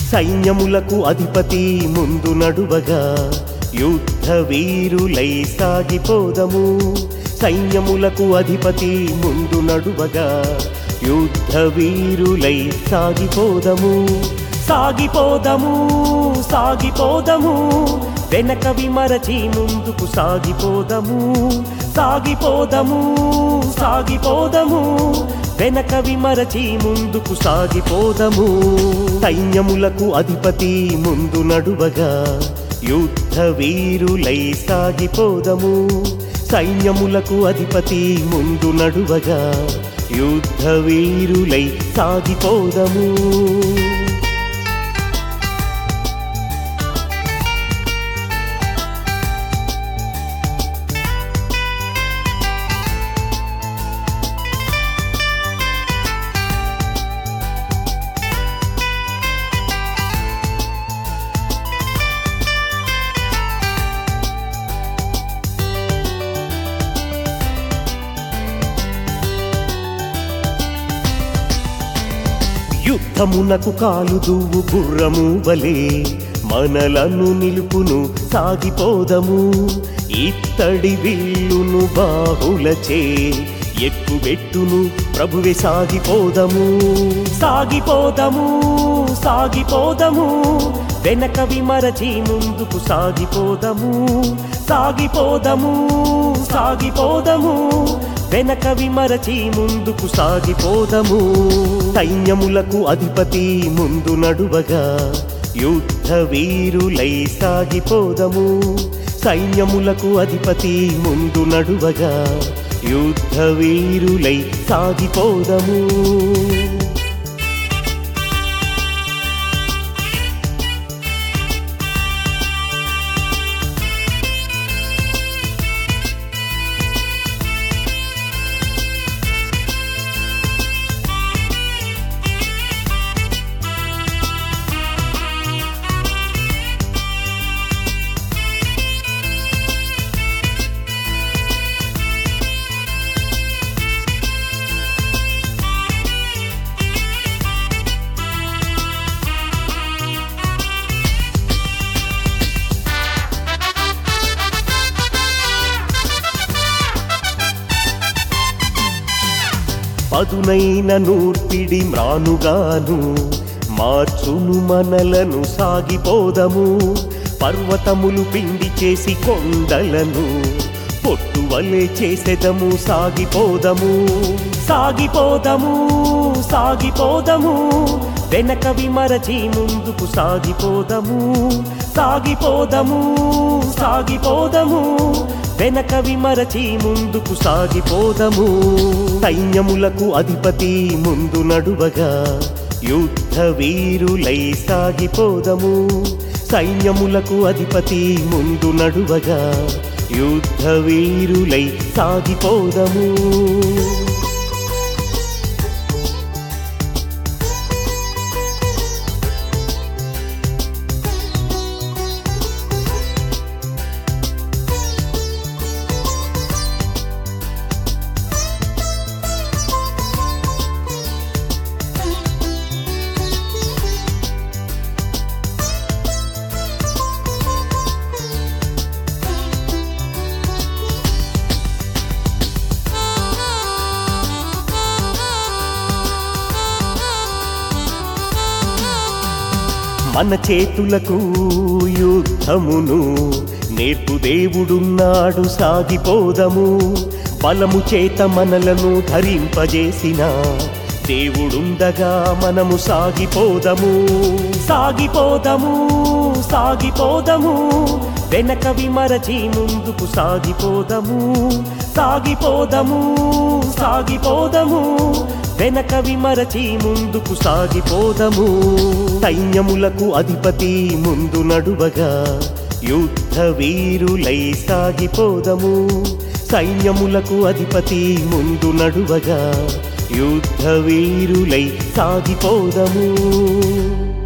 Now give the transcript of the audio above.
సైన్యములకు అధిపతి ముందు నడువగా యుద్ధ వీరులై సాగిపోదము సైన్యములకు అధిపతి ముందు నడువగా యుద్ధ వీరులై సాగిపోదము సాగిపోదము సాగిపోదము వెనక విమరచి ముందుకు సాగిపోదము సాగిపోదము సాగిపోదము వెనక విమరచి ముందుకు సాగిపోదము సైన్యములకు అధిపతి ముందు నడువగా యుద్ధ వీరులై సాగిపోదము సైన్యములకు అధిపతి ముందు నడువగా యుద్ధ వీరులై సాగిపోదము యుద్ధమునకు కాలు దువ్వు గుర్రము వలే మనలను నిలుపును సాగిపోదము ఇత్తడి విల్లును బాహులచే ఎక్కుబెట్టును ప్రభువే సాగిపోదము సాగిపోదము సాగిపోదము వెనక విమరచి ముందుకు సాగిపోదము సాగిపోదము సాగిపోదము వెనక విమరచి ముందుకు సాగిపోదము సైన్యములకు అధిపతి ముందు నడువగా యుద్ధ వీరులై సాగిపోదము సైన్యములకు అధిపతి ముందు నడువగా యుద్ధ వీరులై సాగిపోదము పదునైన నూర్పిడి మ్రానుగాను మార్చును మనలను సాగిపోదము పర్వతములు పిండి చేసి కొండలను పొట్టు వలె చేసెదము సాగిపోదము సాగిపోదము సాగిపోదము వెనక విమరచి ముందుకు సాగిపోదము సాగిపోదము సాగిపోదము వెనక విమరచి ముందుకు సాగిపోదము సైన్యములకు అధిపతి ముందు నడువగా యుద్ధ వీరులై సాగిపోదము సైన్యములకు అధిపతి ముందు నడువగా యుద్ధ వీరులై సాగిపోదము మన చేతులకు యుద్ధమును నేర్పు దేవుడున్నాడు సాగిపోదము బలము చేత మనలను ధరింపజేసిన దేవుడుండగా మనము సాగిపోదము సాగిపోదము సాగిపోదము వెనక విమరచి ముందుకు సాగిపోదము సాగిపోదము సాగిపోదము వెనక విమరచి ముందుకు సాగిపోదము సైన్యములకు అధిపతి ముందు నడువగా యుద్ధ వీరులై సాగిపోదము సైన్యములకు అధిపతి ముందు నడువగా యుద్ధ వీరులై సాగిపోదము